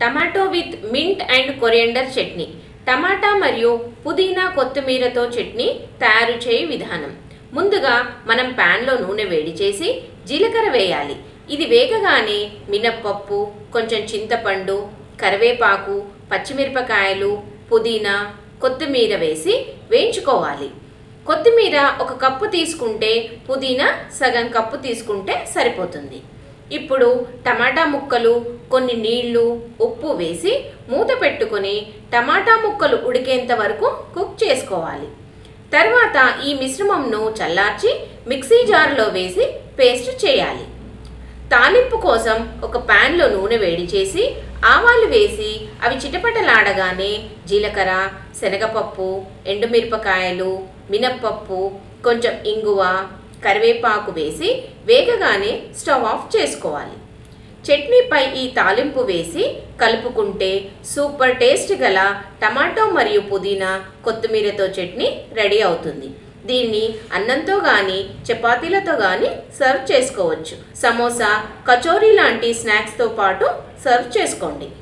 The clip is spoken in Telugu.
tomato with mint and coriander chutney టమాటా మరియు పుదీనా కొత్తిమీరతో చట్నీ తయారు చేయ విధానం ముందుగా మనం ప్యాన్లో నూనె వేడి చేసి జీలకర్ర వేయాలి ఇది వేగగానే మినప్పప్పు కొంచెం చింతపండు కరివేపాకు పచ్చిమిరపకాయలు పుదీనా కొత్తిమీర వేసి వేయించుకోవాలి కొత్తిమీర ఒక కప్పు తీసుకుంటే పుదీనా సగం కప్పు తీసుకుంటే సరిపోతుంది ఇప్పుడు టమాటా ముక్కలు కొన్ని నీళ్లు ఉప్పు వేసి మూత పెట్టుకొని టమాటా ముక్కలు ఉడికేంత వరకు కుక్ చేసుకోవాలి తర్వాత ఈ మిశ్రమంను చల్లార్చి మిక్సీ జార్లో వేసి పేస్ట్ చేయాలి తాలింపు కోసం ఒక ప్యాన్లో నూనె వేడి చేసి ఆవాలు వేసి అవి చిటపటలాడగానే జీలకర్ర శనగపప్పు ఎండుమిరపకాయలు మినప్పప్పు కొంచెం ఇంగువ కరివేపాకు వేసి వేగగానే స్టవ్ ఆఫ్ చేసుకోవాలి చట్నీపై ఈ తాలింపు వేసి కలుపుకుంటే సూపర్ టేస్ట్ గల టమాటో మరియు పుదీనా కొత్తిమీరతో చట్నీ రెడీ అవుతుంది దీన్ని అన్నంతో కానీ చపాతీలతో కానీ సర్వ్ చేసుకోవచ్చు సమోసా కచోరీ లాంటి స్నాక్స్తో పాటు సర్వ్ చేసుకోండి